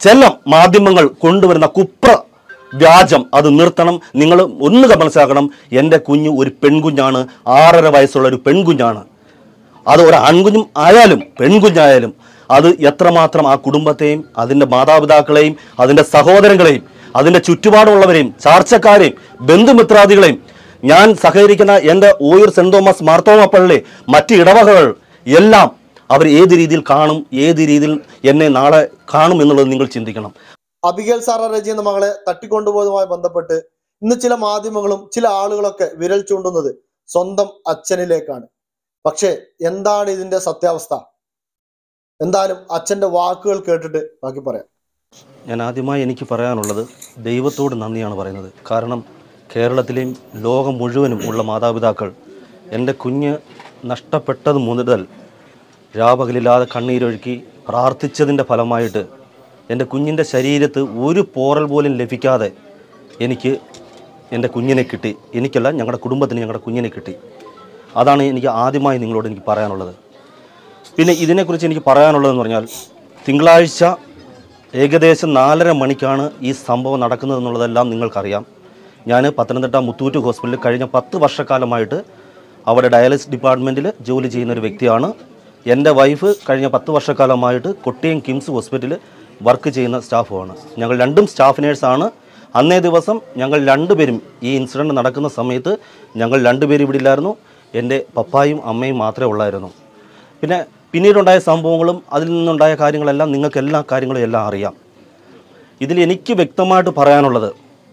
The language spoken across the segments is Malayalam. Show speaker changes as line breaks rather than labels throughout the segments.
ചില മാധ്യമങ്ങൾ കൊണ്ടുവരുന്ന കുപ്ര വ്യാജം അത് നിർത്തണം നിങ്ങൾ ഒന്ന് മനസ്സിലാക്കണം എൻ്റെ കുഞ്ഞ് ഒരു പെൺകുഞ്ഞാണ് ആറര വയസ്സുള്ള ഒരു പെൺകുഞ്ഞാണ് അത് ഒരു ആൺകുഞ്ഞും ആയാലും പെൺകുഞ്ഞായാലും അത് എത്രമാത്രം ആ കുടുംബത്തെയും അതിൻ്റെ മാതാപിതാക്കളെയും അതിൻ്റെ സഹോദരങ്ങളെയും അതിൻ്റെ ചുറ്റുപാടുള്ളവരെയും ചാർച്ചക്കാരെയും ബന്ധുമിത്രാദികളെയും ഞാൻ സഹകരിക്കുന്ന എൻ്റെ ഓയൂർ സെൻറ് തോമസ് മാർത്തോമ പള്ളി മറ്റ് ഇടവകകൾ എല്ലാം അവർ ഏത് രീതിയിൽ കാണും ഏത് രീതിയിൽ എന്നെ നാളെ കാണും എന്നുള്ളത് നിങ്ങൾ ചിന്തിക്കണം
അബിഗേൽ സാറ റജി എന്ന മകളെ തട്ടിക്കൊണ്ടുപോയതുമായി ബന്ധപ്പെട്ട് ഇന്ന് ചില മാധ്യമങ്ങളും ചില ആളുകളൊക്കെ വിരൽ ചൂണ്ടുന്നത് സ്വന്തം അച്ഛനിലേക്കാണ് പക്ഷേ എന്താണ് ഇതിന്റെ സത്യാവസ്ഥ എന്തായാലും അച്ഛന്റെ വാക്കുകൾ കേട്ടിട്ട് ബാക്കി പറയാം
ഞാൻ ആദ്യമായി എനിക്ക് പറയാനുള്ളത് ദൈവത്തോട് നന്ദിയാണ് പറയുന്നത് കാരണം കേരളത്തിലെയും ലോകം മുഴുവനും ഉള്ള മാതാപിതാക്കൾ എൻ്റെ കുഞ്ഞ് നഷ്ടപ്പെട്ടത് മുതൽ രാപകലില്ലാതെ കണ്ണീരൊഴുക്കി പ്രാർത്ഥിച്ചതിൻ്റെ ഫലമായിട്ട് എൻ്റെ കുഞ്ഞിൻ്റെ ശരീരത്ത് ഒരു പോറൽ പോലും ലഭിക്കാതെ എനിക്ക് എൻ്റെ കുഞ്ഞിനെ കിട്ടി എനിക്കല്ല ഞങ്ങളുടെ കുടുംബത്തിന് ഞങ്ങളുടെ കുഞ്ഞിനെ കിട്ടി അതാണ് എനിക്ക് ആദ്യമായി നിങ്ങളോട് എനിക്ക് പറയാനുള്ളത് പിന്നെ ഇതിനെക്കുറിച്ച് എനിക്ക് പറയാനുള്ളതെന്ന് പറഞ്ഞാൽ തിങ്കളാഴ്ച ഏകദേശം നാലര മണിക്കാണ് ഈ സംഭവം നടക്കുന്നത് എന്നുള്ളതെല്ലാം നിങ്ങൾക്കറിയാം ഞാൻ പത്തനംതിട്ട മുത്തൂറ്റ് ഹോസ്പിറ്റലിൽ കഴിഞ്ഞ പത്ത് വർഷക്കാലമായിട്ട് അവിടെ ഡയാലിസിസ് ഡിപ്പാർട്ട്മെൻറ്റിൽ ജോലി ചെയ്യുന്ന ഒരു വ്യക്തിയാണ് എൻ്റെ വൈഫ് കഴിഞ്ഞ പത്ത് വർഷക്കാലമായിട്ട് കൊട്ടിയം കിംസ് ഹോസ്പിറ്റലിൽ വർക്ക് ചെയ്യുന്ന സ്റ്റാഫുമാണ് ഞങ്ങൾ രണ്ടും സ്റ്റാഫ് നേഴ്സാണ് അന്നേ ദിവസം ഞങ്ങൾ രണ്ടുപേരും ഈ ഇൻസിഡൻറ്റ് നടക്കുന്ന സമയത്ത് ഞങ്ങൾ രണ്ടുപേരും ഇവിടെ ഇല്ലായിരുന്നു എൻ്റെ പപ്പായും അമ്മയും മാത്രമേ ഉള്ളായിരുന്നു പിന്നെ പിന്നീടുണ്ടായ സംഭവങ്ങളും അതിൽ നിന്നുണ്ടായ കാര്യങ്ങളെല്ലാം നിങ്ങൾക്ക് എല്ലാ കാര്യങ്ങളും എല്ലാം അറിയാം ഇതിൽ എനിക്ക് വ്യക്തമായിട്ട് പറയാനുള്ളത്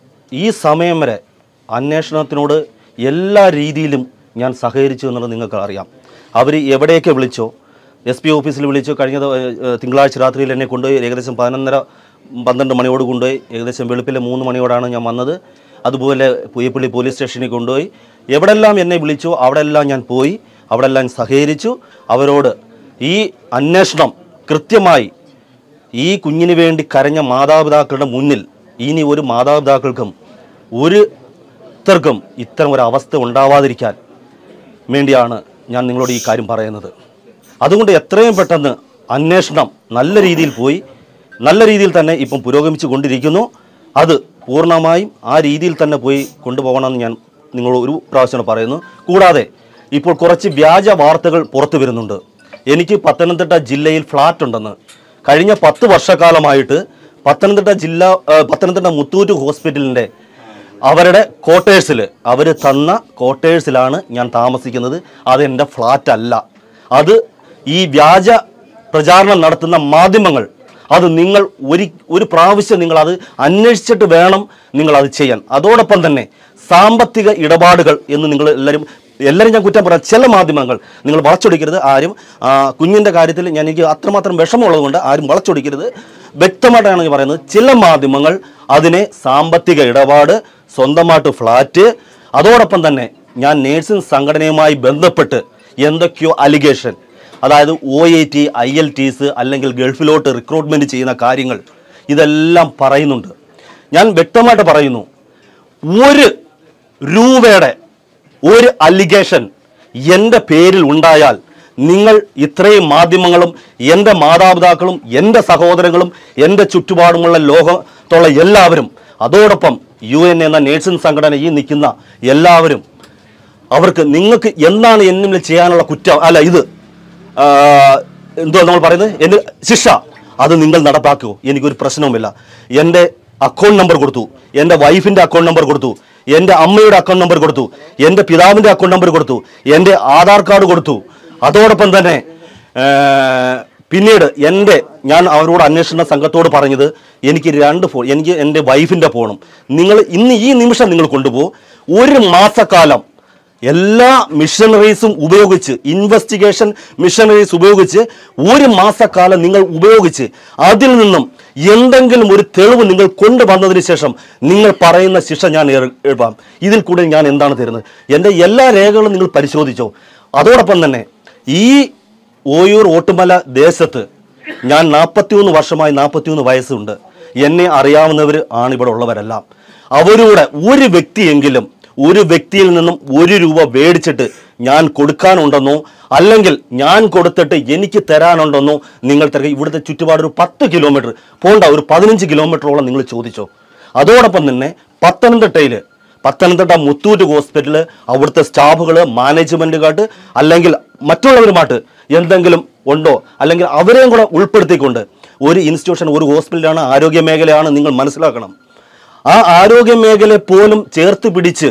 ഈ സമയം വരെ അന്വേഷണത്തിനോട് എല്ലാ രീതിയിലും ഞാൻ സഹകരിച്ചു എന്നുള്ളത് നിങ്ങൾക്ക് അറിയാം അവർ എവിടെയൊക്കെ വിളിച്ചോ എസ് പി ഓഫീസിൽ വിളിച്ചു കഴിഞ്ഞ ദ- ഏഹ് തിങ്കളാഴ്ച രാത്രിയിൽ എന്നെ കൊണ്ടുപോയി ഏകദേശം പതിനൊന്നര പന്ത്രണ്ട് മണിയോട് കൊണ്ടുപോയി ഏകദേശം വെളുപ്പിലെ മൂന്ന് മണിയോടാണ് ഞാൻ വന്നത് അതുപോലെ പുയപ്പള്ളി പോലീസ് സ്റ്റേഷനിൽ കൊണ്ടുപോയി എവിടെല്ലാം എന്നെ വിളിച്ചോ അവിടെല്ലാം ഞാൻ പോയി അവിടെല്ലാം സഹകരിച്ചു അവരോട് ഈ അന്വേഷണം കൃത്യമായി ഈ കുഞ്ഞിന് വേണ്ടി കരഞ്ഞ മാതാപിതാക്കളുടെ മുന്നിൽ ഇനി ഒരു മാതാപിതാക്കൾക്കും ഒരു ഇത്തർക്കും ഇത്തരം ഒരു അവസ്ഥ ഉണ്ടാവാതിരിക്കാൻ വേണ്ടിയാണ് ഞാൻ നിങ്ങളോട് ഈ കാര്യം പറയുന്നത് അതുകൊണ്ട് എത്രയും പെട്ടെന്ന് അന്വേഷണം നല്ല രീതിയിൽ പോയി നല്ല രീതിയിൽ തന്നെ ഇപ്പം പുരോഗമിച്ചു കൊണ്ടിരിക്കുന്നു അത് പൂർണ്ണമായും ആ രീതിയിൽ തന്നെ പോയി കൊണ്ടുപോകണമെന്ന് ഞാൻ നിങ്ങളോട് ഒരു പ്രാവശ്യം പറയുന്നു കൂടാതെ ഇപ്പോൾ കുറച്ച് വ്യാജ വാർത്തകൾ പുറത്തു വരുന്നുണ്ട് എനിക്ക് പത്തനംതിട്ട ജില്ലയിൽ ഫ്ലാറ്റ് ഉണ്ടെന്ന് കഴിഞ്ഞ പത്ത് വർഷക്കാലമായിട്ട് പത്തനംതിട്ട ജില്ല ആ, പത്തനംതിട്ട മുത്തൂറ്റ് ഹോസ്പിറ്റലിൻ്റെ അവരുടെ ക്വാർട്ടേഴ്സിൽ അവർ തന്ന ക്വാർട്ടേഴ്സിലാണ് ഞാൻ താമസിക്കുന്നത് അത് എൻ്റെ ഫ്ലാറ്റ് അല്ല അത് ഈ വ്യാജ പ്രചാരണം നടത്തുന്ന മാധ്യമങ്ങൾ അത് നിങ്ങൾ ഒരു ഒരു പ്രാവശ്യം നിങ്ങൾ അത് അന്വേഷിച്ചിട്ട് വേണം നിങ്ങൾ അത് ചെയ്യാൻ അതോടൊപ്പം തന്നെ സാമ്പത്തിക ഇടപാടുകൾ എന്ന് നിങ്ങൾ എല്ലാവരും എല്ലാവരും ഞാൻ കുറ്റം പറയാം ചില മാധ്യമങ്ങൾ നിങ്ങൾ വളച്ചൊടിക്കരുത് ആരും ആ, കുഞ്ഞിൻ്റെ കാര്യത്തിൽ ഞാൻ എനിക്ക് അത്രമാത്രം വിഷമമുള്ളതുകൊണ്ട് ആരും വളച്ചൊടിക്കരുത് വ്യക്തമായിട്ടാണ് ഞാൻ പറയുന്നത് ചില മാധ്യമങ്ങൾ അതിനെ സാമ്പത്തിക ഇടപാട് സ്വന്തമായിട്ട് ഫ്ലാറ്റ് അതോടൊപ്പം തന്നെ ഞാൻ നേഴ്സിംഗ് സംഘടനയുമായി ബന്ധപ്പെട്ട് എന്തൊക്കെയോ അലിഗേഷൻ അതായത് O A T I L ടീസ് അല്ലെങ്കിൽ ഗൾഫിലോട്ട് റിക്രൂട്ട്മെൻറ്റ് ചെയ്യുന്ന കാര്യങ്ങൾ ഇതെല്ലാം പറയുന്നുണ്ട് ഞാൻ വ്യക്തമായിട്ട് പറയുന്നു ഒരു രൂപയുടെ ഒരു അലിഗേഷൻ എൻ്റെ പേരിൽ ഉണ്ടായാൽ നിങ്ങൾ ഇത്രയും മാധ്യമങ്ങളും എൻ്റെ മാതാപിതാക്കളും എൻ്റെ സഹോദരങ്ങളും എൻ്റെ ചുറ്റുപാടുമുള്ള ലോകത്തുള്ള എല്ലാവരും അതോടൊപ്പം യു എൻ എന്ന നേഴ്സിംഗ് സംഘടന ഈ നിൽക്കുന്ന എല്ലാവരും അവർക്ക് നിങ്ങൾക്ക് എന്താണ് എന്നിൽ ചെയ്യാനുള്ള കുറ്റം അല്ല ഇത് ആ, എന്തുവാ നമ്മൾ പറയുന്നത് എന്നിൽ ശിക്ഷ അത് നിങ്ങൾ നടപ്പാക്കുമോ എനിക്കൊരു പ്രശ്നവുമില്ല എൻ്റെ അക്കൗണ്ട് നമ്പർ കൊടുത്തു എൻ്റെ വൈഫിൻ്റെ അക്കൗണ്ട് നമ്പർ കൊടുത്തു എൻ്റെ അമ്മയുടെ അക്കൗണ്ട് നമ്പർ കൊടുത്തു എൻ്റെ പിതാവിൻ്റെ അക്കൗണ്ട് നമ്പർ കൊടുത്തു എൻ്റെ ആധാർ കാർഡ് കൊടുത്തു അതോടൊപ്പം തന്നെ ആ, പിന്നീട് എൻ്റെ ഞാൻ അവരോട് അന്വേഷണ സംഘത്തോട് പറഞ്ഞത് എനിക്ക് രണ്ട് ഫോൺ എനിക്ക് എൻ്റെ വൈഫിൻ്റെ ഫോണും നിങ്ങൾ ഇന്ന് ഈ നിമിഷം നിങ്ങൾ കൊണ്ടുപോകും ഒരു മാസക്കാലം എല്ലാ മിഷനറീസും ഉപയോഗിച്ച് ഇൻവെസ്റ്റിഗേഷൻ മിഷനറീസ് ഉപയോഗിച്ച് ഒരു മാസക്കാലം നിങ്ങൾ ഉപയോഗിച്ച് അതിൽ നിന്നും എന്തെങ്കിലും ഒരു തെളിവ് നിങ്ങൾ കൊണ്ടുവന്നതിന് ശേഷം നിങ്ങൾ പറയുന്ന ശിക്ഷ ഞാൻ ഏർ- എഴുതാം ഇതിൽ കൂടെ ഞാൻ എന്താണ് തരുന്നത് എൻ്റെ എല്ലാ രേഖകളും നിങ്ങൾ പരിശോധിച്ചോ അതോടൊപ്പം തന്നെ ഈ ഓയൂർ ഓട്ടുമല ദേശത്ത് ഞാൻ നാൽപ്പത്തിമൂന്ന് വർഷമായി നാൽപ്പത്തിമൂന്ന് വയസ്സുണ്ട് എന്നെ അറിയാവുന്നവർ ആണ് ഇവിടെ ഉള്ളവരെല്ലാം അവരുടെ ഒരു വ്യക്തിയെങ്കിലും ഒരു വ്യക്തിയിൽ നിന്നും ഒരു രൂപ മേടിച്ചിട്ട് ഞാൻ കൊടുക്കാനുണ്ടെന്നോ അല്ലെങ്കിൽ ഞാൻ കൊടുത്തിട്ട് എനിക്ക് തരാനുണ്ടെന്നോ നിങ്ങൾ തിരക്കി ഇവിടുത്തെ ചുറ്റുപാട് ഒരു പത്ത് കിലോമീറ്റർ പോണ്ട ഒരു പതിനഞ്ച് കിലോമീറ്ററോളം നിങ്ങൾ ചോദിച്ചോ അതോടൊപ്പം തന്നെ പത്തനംതിട്ടയിൽ പത്തനംതിട്ട മുത്തൂറ്റ് ഹോസ്പിറ്റല് അവിടുത്തെ സ്റ്റാഫുകൾ മാനേജ്മെൻറ്റുകാട്ട് അല്ലെങ്കിൽ മറ്റുള്ളവരുമായിട്ട് എന്തെങ്കിലും ഉണ്ടോ അല്ലെങ്കിൽ അവരെയും കൂടെ ഉൾപ്പെടുത്തിക്കൊണ്ട് ഒരു ഇൻസ്റ്റിറ്റ്യൂഷൻ ഒരു ഹോസ്പിറ്റലാണ് ആരോഗ്യ മേഖലയാണ് നിങ്ങൾ മനസ്സിലാക്കണം ആ ആരോഗ്യ മേഖലയെ പോലും ചേർത്ത് പിടിച്ച്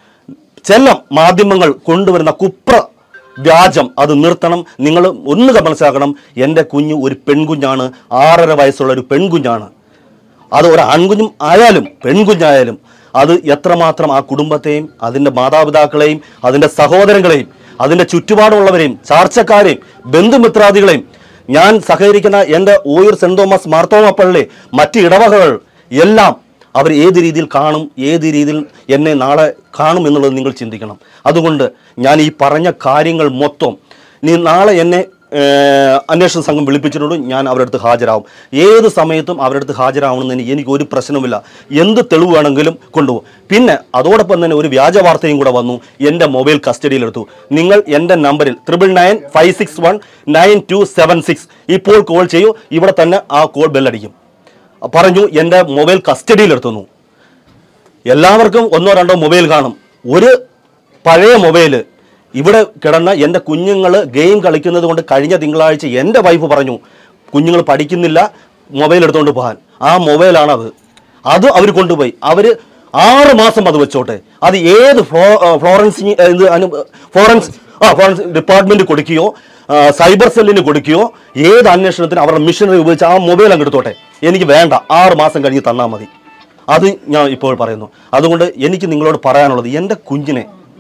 ചില മാധ്യമങ്ങൾ കൊണ്ടുവരുന്ന കുപ്ര വ്യാജം അത് നിർത്തണം നിങ്ങൾ ഒന്ന് മനസ്സിലാക്കണം എൻ്റെ കുഞ്ഞ് ഒരു പെൺകുഞ്ഞാണ് ആറര വയസ്സുള്ള ഒരു പെൺകുഞ്ഞാണ് അത് ഒരു ആൺകുഞ്ഞും ആയാലും പെൺകുഞ്ഞായാലും അത് എത്രമാത്രം ആ കുടുംബത്തെയും അതിൻ്റെ മാതാപിതാക്കളെയും അതിൻ്റെ സഹോദരങ്ങളെയും അതിൻ്റെ ചുറ്റുപാടുള്ളവരെയും ചാർച്ചക്കാരെയും ബന്ധുമിത്രാദികളെയും ഞാൻ സഹകരിക്കുന്ന എൻ്റെ ഓയൂർ സെൻറ് തോമസ് മാർത്തോമ പള്ളി മറ്റ് ഇടവകകൾ എല്ലാം അവർ ഏത് രീതിയിൽ കാണും ഏത് രീതിയിൽ എന്നെ നാളെ കാണും എന്നുള്ളത് നിങ്ങൾ ചിന്തിക്കണം അതുകൊണ്ട് ഞാൻ ഈ പറഞ്ഞ കാര്യങ്ങൾ മൊത്തം നീ നാളെ എന്നെ ഏഹ്, അന്വേഷണ സംഘം വിളിപ്പിച്ചിട്ടുണ്ട് ഞാൻ അവരുടെ അടുത്ത് ഹാജരാകും ഏത് സമയത്തും അവരുടെ അടുത്ത് ഹാജരാവണമെന്ന് എനിക്ക് ഒരു പ്രശ്നവുമില്ല എന്ത് തെളിവ് വേണമെങ്കിലും കൊണ്ടുപോകും പിന്നെ അതോടൊപ്പം തന്നെ ഒരു വ്യാജ വാർത്തയും കൂടെ വന്നു എൻ്റെ മൊബൈൽ കസ്റ്റഡിയിലെടുത്തു നിങ്ങൾ എൻ്റെ നമ്പറിൽ triple nine five six one nine two seven six ഇപ്പോൾ കോൾ ചെയ്യൂ ഇവിടെ തന്നെ ആ കോൾ ബെല്ലടിക്കും പറഞ്ഞു എൻ്റെ മൊബൈൽ കസ്റ്റഡിയിലെടുത്തുന്നു എല്ലാവർക്കും ഒന്നോ രണ്ടോ മൊബൈൽ കാണും ഒരു പഴയ മൊബൈൽ ഇവിടെ കിടന്ന എൻ്റെ കുഞ്ഞുങ്ങൾ ഗെയിം കളിക്കുന്നത് കൊണ്ട് കഴിഞ്ഞ തിങ്കളാഴ്ച എൻ്റെ വൈഫ് പറഞ്ഞു കുഞ്ഞുങ്ങൾ പഠിക്കുന്നില്ല മൊബൈൽ എടുത്തുകൊണ്ട് പോകാൻ ആ മൊബൈലാണത് അത് അവർ കൊണ്ടുപോയി അവർ ആറ് മാസം അത് വെച്ചോട്ടെ അത് ഏത് ഫ്ലോ ഫ്ലോറൻസ് ഇത് അനു ഫോറൻസ് ആ ഫോറൻസ് ഡിപ്പാർട്ട്മെന്റ് കൊടുക്കുകയോ ആ, സൈബർ സെല്ലിന് കൊടുക്കുകയോ ഏത് അന്വേഷണത്തിന് അവരുടെ മിഷനറി ഉപയോഗിച്ച് ആ മൊബൈൽ അങ്ങ് എടുത്തോട്ടെ എനിക്ക് വേണ്ട ആറ് മാസം കഴിഞ്ഞ് തന്നാൽ മതി അത് ഞാൻ ഇപ്പോൾ പറയുന്നു അതുകൊണ്ട് എനിക്ക് നിങ്ങളോട് പറയാനുള്ളത് എൻ്റെ കുഞ്ഞിനെ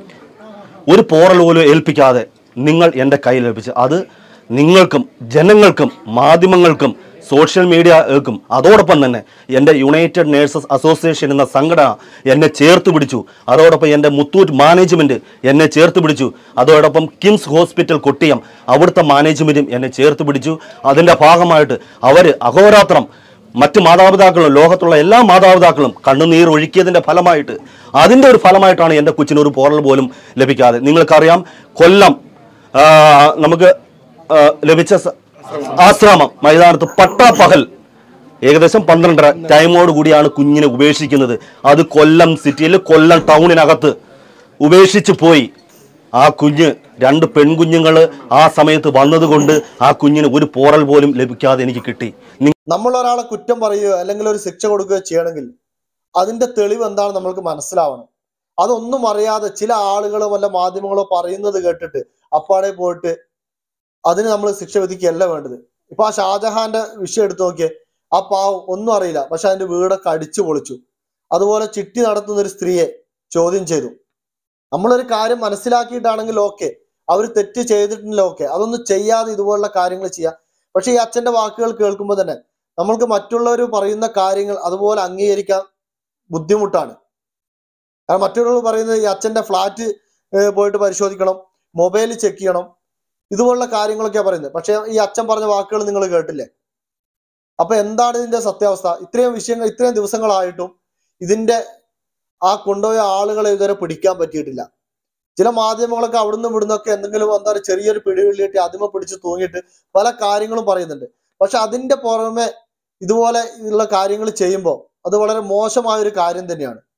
ഒരു പോറൽ പോലും ഏൽപ്പിക്കാതെ നിങ്ങൾ എൻ്റെ കയ്യിൽ ഏൽപ്പിച്ച് അത് നിങ്ങൾക്കും ജനങ്ങൾക്കും മാധ്യമങ്ങൾക്കും സോഷ്യൽ മീഡിയക്കും അതോടൊപ്പം തന്നെ എൻ്റെ യുണൈറ്റഡ് നേഴ്സസ് അസോസിയേഷൻ എന്ന സംഘടന എന്നെ ചേർത്ത് പിടിച്ചു അതോടൊപ്പം എൻ്റെ മുത്തൂറ്റ് മാനേജ്മെൻറ്റ് എന്നെ ചേർത്ത് പിടിച്ചു അതോടൊപ്പം കിംസ് ഹോസ്പിറ്റൽ കൊട്ടിയം അവിടുത്തെ മാനേജ്മെൻറ്റും എന്നെ ചേർത്ത് പിടിച്ചു അതിൻ്റെ ഭാഗമായിട്ട് അവർ അഹോരാത്രം മറ്റ് മാതാപിതാക്കളും ലോകത്തുള്ള എല്ലാ മാതാപിതാക്കളും കണ്ണുനീർ ഒഴുക്കിയതിൻ്റെ ഫലമായിട്ട് അതിൻ്റെ ഒരു ഫലമായിട്ടാണ് എൻ്റെ കൊച്ചിന് ഒരു പോറൽ പോലും ലഭിക്കാതെ നിങ്ങൾക്കറിയാം കൊല്ലം ആ, നമുക്ക് ആ, ലഭിച്ച സ- ആശ്രമം മൈതാനത്ത് പട്ടാപ്പകൽ ഏകദേശം പന്ത്രണ്ടര ടൈമോട് കൂടിയാണ് കുഞ്ഞിനെ ഉപേക്ഷിക്കുന്നത് അത് കൊല്ലം സിറ്റിയിൽ കൊല്ലം ടൗണിനകത്ത് ഉപേക്ഷിച്ച് പോയി ആ കുഞ്ഞ് രണ്ട് പെൺകുഞ്ഞുങ്ങൾ ആ സമയത്ത് വന്നതുകൊണ്ട് ആ കുഞ്ഞിന് ഒരു പോറൽ പോലും ലഭിക്കാതെ എനിക്ക് കിട്ടി
നമ്മൾ ഒരാളെ കുറ്റം പറയുകയോ അല്ലെങ്കിൽ ഒരു ശിക്ഷ കൊടുക്കുകയോ ചെയ്യണമെങ്കിൽ അതിന്റെ തെളിവ് എന്താണെന്ന് നമ്മൾക്ക് മനസ്സിലാവണം അതൊന്നും അറിയാതെ ചില ആളുകളോ വല്ല മാധ്യമങ്ങളോ പറയുന്നത് കേട്ടിട്ട് അപ്പാടെ പോയിട്ട് അതിന് നമ്മൾ ശിക്ഷ വിധിക്കുകയല്ല വേണ്ടത് ഇപ്പൊ ആ ഷാജഹാന്റെ വിഷയം എടുത്തു നോക്കിയേ ആ പാവം ഒന്നും അറിയില്ല പക്ഷെ അതിന്റെ വീടൊക്കെ അടിച്ചു പൊളിച്ചു അതുപോലെ ചിട്ടി നടത്തുന്ന ഒരു സ്ത്രീയെ ചോദ്യം ചെയ്തു നമ്മളൊരു കാര്യം മനസ്സിലാക്കിയിട്ടാണെങ്കിൽ ഓക്കെ അവർ തെറ്റ് ചെയ്തിട്ടുണ്ടെങ്കിൽ ഓക്കെ അതൊന്നും ചെയ്യാതെ ഇതുപോലുള്ള കാര്യങ്ങൾ ചെയ്യാം പക്ഷെ ഈ അച്ഛന്റെ വാക്കുകൾ കേൾക്കുമ്പോൾ തന്നെ നമ്മൾക്ക് മറ്റുള്ളവർ പറയുന്ന കാര്യങ്ങൾ അതുപോലെ അംഗീകരിക്കാൻ ബുദ്ധിമുട്ടാണ് കാരണം മറ്റുള്ളവർ പറയുന്നത് ഈ അച്ഛന്റെ ഫ്ലാറ്റ് പോയിട്ട് പരിശോധിക്കണം മൊബൈൽ ചെക്ക് ചെയ്യണം ഇതുപോലുള്ള കാര്യങ്ങളൊക്കെയാണ് പറയുന്നത് പക്ഷെ ഈ അച്ഛൻ പറഞ്ഞ വാക്കുകൾ നിങ്ങൾ കേട്ടില്ലേ അപ്പൊ എന്താണ് ഇതിന്റെ സത്യാവസ്ഥ ഇത്രയും വിഷയങ്ങൾ ഇത്രയും ദിവസങ്ങളായിട്ടും ഇതിന്റെ ആ കൊണ്ടുപോയ ആളുകളെ ഇതുവരെ പിടിക്കാൻ പറ്റിയിട്ടില്ല ചില മാധ്യമങ്ങളൊക്കെ അവിടുന്ന് ഇവിടുന്നൊക്കെ എന്തെങ്കിലും എന്താ പറയുക ചെറിയൊരു പിടിവിള്ളിയിട്ട് അതിമ പിടിച്ച് തൂങ്ങിയിട്ട് പല കാര്യങ്ങളും പറയുന്നുണ്ട് പക്ഷെ അതിന്റെ പുറമെ ഇതുപോലെ ഉള്ള കാര്യങ്ങൾ ചെയ്യുമ്പോൾ അത് വളരെ മോശമായ ഒരു കാര്യം തന്നെയാണ്